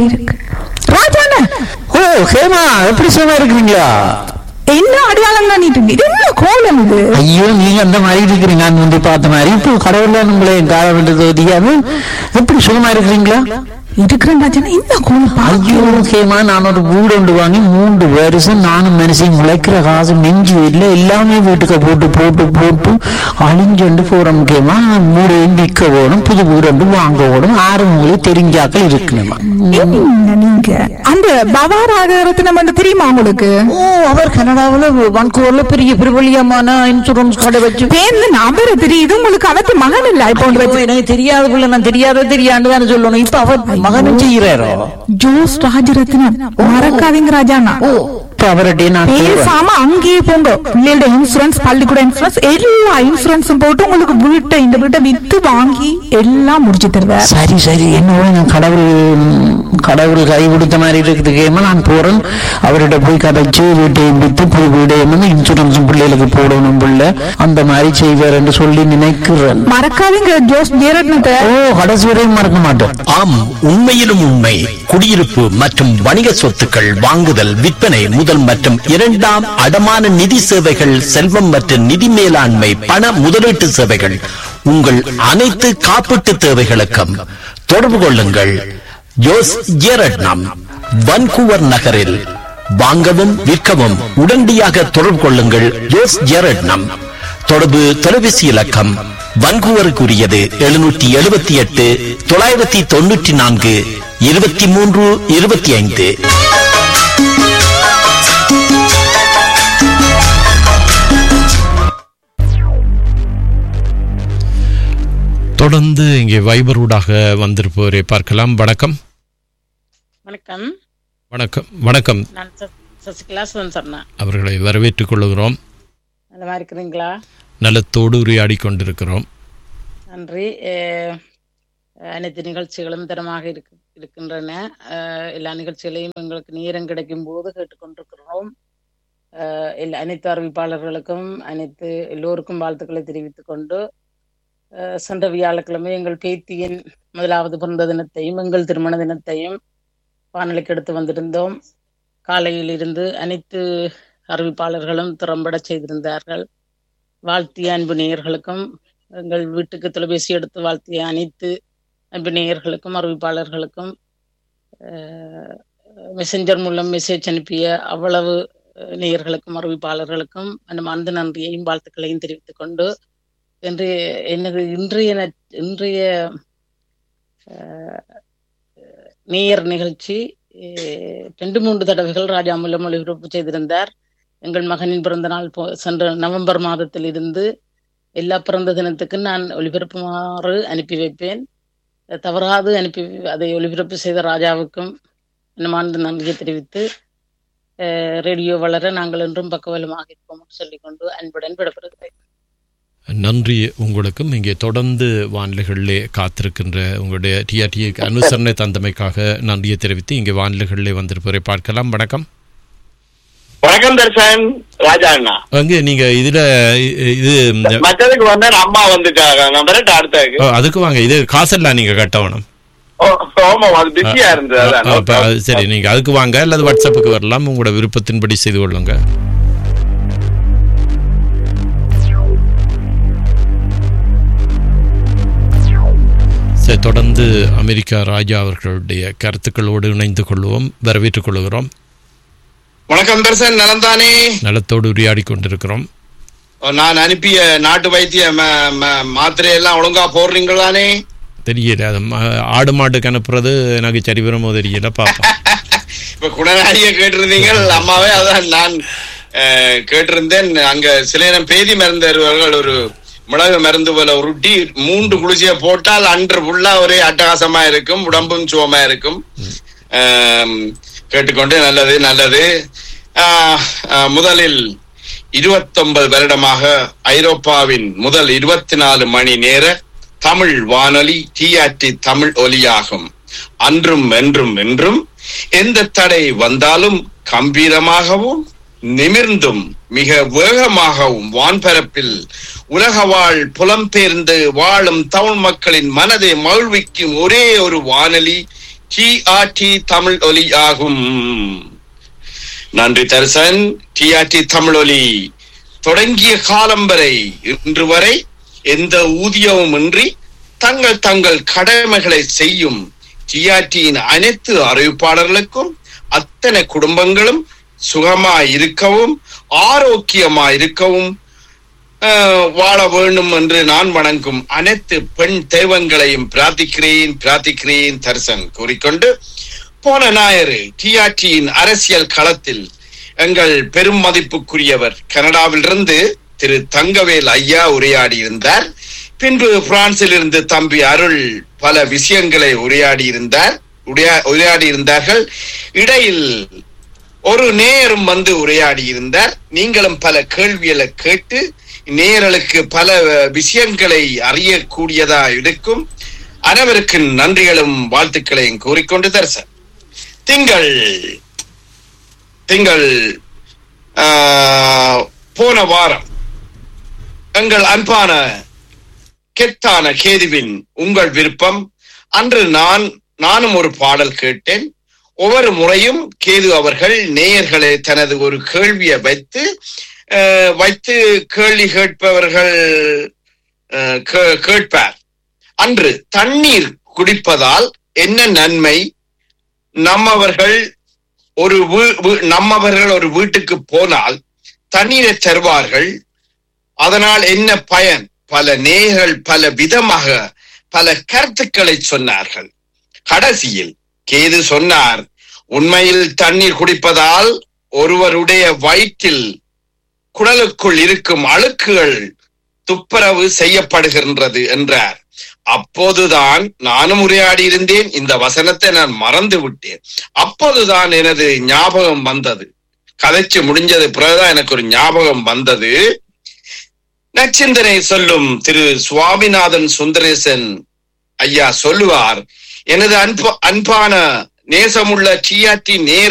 மாதிரி இருக்கு ராஜாண்ணா ஓ ஹேமா எப்படி சும்மா இருக்கிறீங்களா என்ன அடையாளம் காணிட்டு இருக்கு? இது என்ன கோலம் இது ஐயோ நீங்க அந்த மாதிரி இருக்கிறீங்க நான் வந்து பார்த்த மாதிரி இப்போ கடவுள்ல உங்களை கால வேண்டியது தெரியாம எப்படி சுகமா இருக்கிறீங்களா இருக்கிறேன் ராஜாண்ணா என்ன கோலம் பா ஐயோ ஹேமா நான் ஒரு வீடு ஒன்று வாங்கி மூன்று வருஷம் நானும் மனுஷன் முளைக்கிற காசு நெஞ்சு இல்லை எல்லாமே வீட்டுக்கு போட்டு போட்டு போட்டு அழிஞ்சொண்டு போறோம் முக்கியமா வீடு விற்க ஓடும் புது வீடு ஒன்று வாங்க ஓடும் ஆறு உங்களுக்கு தெரிஞ்சாக்கள் இருக்கணுமா என்ன நீங்க அந்த பவாராகரத்தினம் வந்து தெரியுமா உங்களுக்கு ஓ அவர் கனடாவில் வான்கூவர்ல பெரிய பிரபலியமான இன்சூரன்ஸ் கடை வச்சு பேர்ல நபர் தெரியுது உங்களுக்கு அவத்து மகன் இல்ல இப்போ ஒன்று ஐயோ, வச்சு எனக்கு தெரியாத புள்ள நான் தெரியாத தெரியாண்டு தானே சொல்லணும் இப்ப அவர் மகனும் செய்யறாரோ ஜோஸ் ராஜரத்னம் மறக்காதீங்க ராஜாண்ணா இப்ப அவர்கிட்ட நான் சொல்றேன். பேசாம அங்கேயே போங்க பிள்ளையோட இன்சூரன்ஸ் பள்ளிக்கூட இன்சூரன்ஸ் எல்லா இன்சூரன்ஸும் போட்டு உங்களுக்கு வீட்டை இந்த வீட்டை வித்து வாங்கி எல்லாம் முடிச்சு தருவார் சரி சரி என்னவோ நான் கடவுள் கடவுள் கை கொடுத்த மாதிரி இருக்குது கேம நான் போறேன் அவர்கிட்ட போய் கதைச்சு வீட்டையும் வித்து புது வீடையும் வந்து இன்சூரன்ஸும் பிள்ளைகளுக்கு போடணும் பிள்ளை அந்த மாதிரி செய்வார் என்று சொல்லி நினைக்கிறேன் மறக்காதீங்க ஜோஸ் ஜெயரத்னத்தை ஓ கடைசி வரையும் மறக்க மாட்டேன் ஆம் உண்மையிலும் உண்மை குடியிருப்பு மற்றும் வணிக சொத்துக்கள் வாங்குதல் விற்பனை முதல் மற்றும் இரண்டாம் அடமான நிதி சேவைகள் செல்வம் மற்றும் நிதி மேலாண்மை பண முதலீட்டு சேவைகள் உங்கள் அனைத்து காப்பீட்டு தேவைகளுக்கும் தொடர்பு கொள்ளுங்கள் ஜோஸ் ஜேரட்னம் வன்கூவர் நகரில் வாங்கவும் விற்கவும் உடனடியாக தொடர்பு கொள்ளுங்கள் ஜோஸ் ஜேரட்னம் தொடர்பு தொலைபேசி இலக்கம் வன்கூவருக்குரியது எழுநூற்றி எழுபத்தி எட்டு தொள்ளாயிரத்தி தொண்ணூற்றி நான்கு இருபத்தி மூன்று இருபத்தி ஐந்து தொடர்ந்து இங்கே வைபரூடாக வந்திருப்பவரை பார்க்கலாம் வணக்கம் வணக்கம் வணக்கம் வணக்கம் நான் ச- சசிகலா சுதன் சர்மா அவர்களை வரவேற்றுக் கொள்கிறோம் நல்லா இருக்கிறீங்களா நலத்தோடு உரையாடி கொண்டிருக்கிறோம் நன்றி அஹ், அனைத்து நிகழ்ச்சிகளும் தரமாக இருக்கு இருக்கின்றன அஹ், எல்லா நிகழ்ச்சிகளையும் எங்களுக்கு நேரம் கிடைக்கும் போது கேட்டுக்கொண்டிருக்கிறோம் அஹ், எல்லா அனைத்து அறிவிப்பாளர்களுக்கும் அனைத்து எல்லோருக்கும் வாழ்த்துக்களை தெரிவித்துக் கொண்டு அஹ், சென்ற வியாழக்கிழமை எங்கள் பேத்தியின் முதலாவது பிறந்த தினத்தையும் எங்கள் திருமண தினத்தையும் வானொலிக்கு எடுத்து வந்திருந்தோம் காலையில் இருந்து அனைத்து அறிவிப்பாளர்களும் திறம்பட செய்திருந்தார்கள் வாழ்த்திய அன்பு நேயர்களுக்கும் எங்கள் வீட்டுக்கு தொலைபேசி எடுத்து வாழ்த்திய அனைத்து அன்பு நேயர்களுக்கும் அறிவிப்பாளர்களுக்கும் அஹ், மெசஞ்சர் மூலம் மெசேஜ் அனுப்பிய அவ்வளவு அஹ், நேயர்களுக்கும் அறிவிப்பாளர்களுக்கும் அந்த மனது நன்றியையும் வாழ்த்துக்களையும் தெரிவித்துக் கொண்டு என்று எனது இன்றைய நற்- இன்றைய அஹ், நேயர் நிகழ்ச்சி அஹ், ரெண்டு மூன்று தடவைகள் ராஜா மூலம் ஒளிபரப்பு செய்திருந்தார் எங்கள் மகனின் பிறந்த நாள் போ- சென்ற நவம்பர் மாதத்தில் இருந்து எல்லா பிறந்த தினத்துக்கு நான் ஒளிபரப்புமாறு அனுப்பி வைப்பேன் தவறாது அனுப்பி அதை ஒளிபரப்பு செய்த ராஜாவுக்கும் மனமார்ந்த நன்றியை தெரிவித்து அஹ், ரேடியோ வளர நாங்கள் என்றும் பக்கவலமாக இருப்போம் சொல்லிக்கொண்டு அன்புடன் விடப்படுகிறேன் நன்றி உங்களுக்கும் இங்கே தொடர்ந்து வானிலைகளிலே காத்திருக்கின்ற உங்களுடைய டிஆர்டி அனுசரணை தந்தமைக்காக நன்றியை தெரிவித்து இங்கே வானிலைகளிலே வந்திருப்பவரை பார்க்கலாம் வணக்கம் வணக்கம் தர்ஷன் ராஜா அண்ணா அங்கே நீங்க இதுல இ- இது இந்த- மற்றதுக்கு வந்தா அம்மா வந்துட்டாங்க நான் வரட்டு அடுத்ததுக்கு ஓ, அதுக்கு வாங்க இது காசெல்லாம் நீங்க கட்டணும் ஓ, ஆமா அது பிஸியா இருந்தது அதான். ஆ, அப்ப அது சரி நீங்க அதுக்கு வாங்க அல்லது வாட்ஸ்அப்புக்கு வரலாம் உங்களோட விருப்பத்தின்படி செய்து கொள்ளுங்க சரி தொடர்ந்து அமெரிக்கா ராஜா அவர்களுடைய கருத்துக்களோடு இணைந்து கொள்வோம் வரவேற்றுக் கொள்கிறோம் வணக்கம் தர்ஷன் நலந்தானே நலத்தோடு உரையாடி கொண்டிருக்கிறோம் நான் அனுப்பிய நாட்டு வைத்திய ம- ம- மாத்திரை எல்லாம் ஒழுங்கா போடுறீங்களானே தெரியல அது ம- ஆடு மாட்டுக்கு அனுப்புறது எனக்கு சரி வருமோ தெரியல பாப்போம் இப்ப குணநாடிய கேட்டிருந்தீங்க அம்மாவே அதான் நான் அஹ், கேட்டிருந்தேன் அங்க சில நேரம் பேதி மருந்து தருவார்கள் ஒரு மிளகு மருந்து போல உருட்டி மூன்று குளிர்ச்சியை போட்டால் அன்று ஃபுல்லா ஒரே அட்டகாசமா இருக்கும் உடம்பும் சுகமா இருக்கும் ஆம், கேட்டுக்கொண்டு நல்லது நல்லது ஆஹ், ஆஹ், முதலில் இருபத்தொன்பது வருடமாக ஐரோப்பாவின் முதல் இருபத்தி நாலு மணி நேர தமிழ் வானொலி டிஆர்டி தமிழ் ஒலியாகும் அன்றும் என்றும் என்றும் எந்த தடை வந்தாலும் கம்பீரமாகவும் நிமிர்ந்தும் மிக வேகமாகவும் வான்பரப்பில் உலக வாழ் புலம்பெயர்ந்து வாழும் தமிழ் மக்களின் மனதை மகிழ்விக்கும் ஒரே ஒரு வானொலி டிஆர்டி தமிழ் ஒலி ஆகும் நன்றி தரிசன் டிஆர்டி தமிழ் ஒலி தொடங்கிய காலம் வரை இன்று வரை எந்த ஊதியமும் இன்றி தங்கள் தங்கள் கடமைகளை செய்யும் டிஆர்டியின் அனைத்து அறிவிப்பாளர்களுக்கும் அத்தனை குடும்பங்களும் சுகமாய் இருக்கவும் ஆரோக்கியமாய் இருக்கவும் ஆஹ், வாழ வேண்டும் என்று நான் வணங்கும் அனைத்து பெண் தெய்வங்களையும் பிரார்த்திக்கிறேன் பிரார்த்திக்கிறேன் தரிசன் கூறிக்கொண்டு போன ஞாயிறு டிஆர்டியின் அரசியல் களத்தில் எங்கள் பெரும் மதிப்புக்குரியவர் கனடாவிலிருந்து திரு தங்கவேல் ஐயா உரையாடி இருந்தார் பின்பு பிரான்சில் இருந்து தம்பி அருள் பல விஷயங்களை உரையாடி இருந்தார் உரையாடி இருந்தார்கள் இடையில் ஒரு நேயரும் வந்து உரையாடி இருந்தார் நீங்களும் பல கேள்விகளை கேட்டு நேயர்களுக்கு பல விஷயங்களை அறியக்கூடியதா இருக்கும் அனைவருக்கு நன்றிகளும் வாழ்த்துக்களையும் கூறிக்கொண்டு தரிசன் திங்கள் திங்கள் ஆஹ், போன வாரம் எங்கள் அன்பான கெத்தான கேதுவின் உங்கள் விருப்பம் அன்று நான் நானும் ஒரு பாடல் கேட்டேன் ஒவ்வொரு முறையும் கேது அவர்கள் நேயர்களை தனது ஒரு கேள்வியை வைத்து அஹ், வைத்து கேள்வி கேட்பவர்கள் அஹ், கே- கேட்பார் அன்று தண்ணீர் குடிப்பதால் என்ன நன்மை நம்மவர்கள் ஒரு வீ- வீ- நம்மவர்கள் ஒரு வீட்டுக்கு போனால் தண்ணீரை தருவார்கள் அதனால் என்ன பயன் பல நேயர்கள் பல விதமாக பல கருத்துக்களை சொன்னார்கள் கடைசியில் கேது சொன்னார் உண்மையில் தண்ணீர் குடிப்பதால் ஒருவருடைய வயிற்றில் குடலுக்குள் இருக்கும் அழுக்குகள் துப்புரவு செய்யப்படுகின்றது என்றார் அப்போதுதான் நானும் உரையாடி இருந்தேன் இந்த வசனத்தை நான் மறந்து விட்டேன் அப்போதுதான் எனது ஞாபகம் வந்தது கதைச்சு முடிஞ்சது பிறகுதான் எனக்கு ஒரு ஞாபகம் வந்தது நச்சிந்தனை சொல்லும் திரு சுவாமிநாதன் சுந்தரேசன் ஐயா சொல்லுவார் எனது அன்ப அன்பான நேசமுள்ள டிஆர்டி நேர்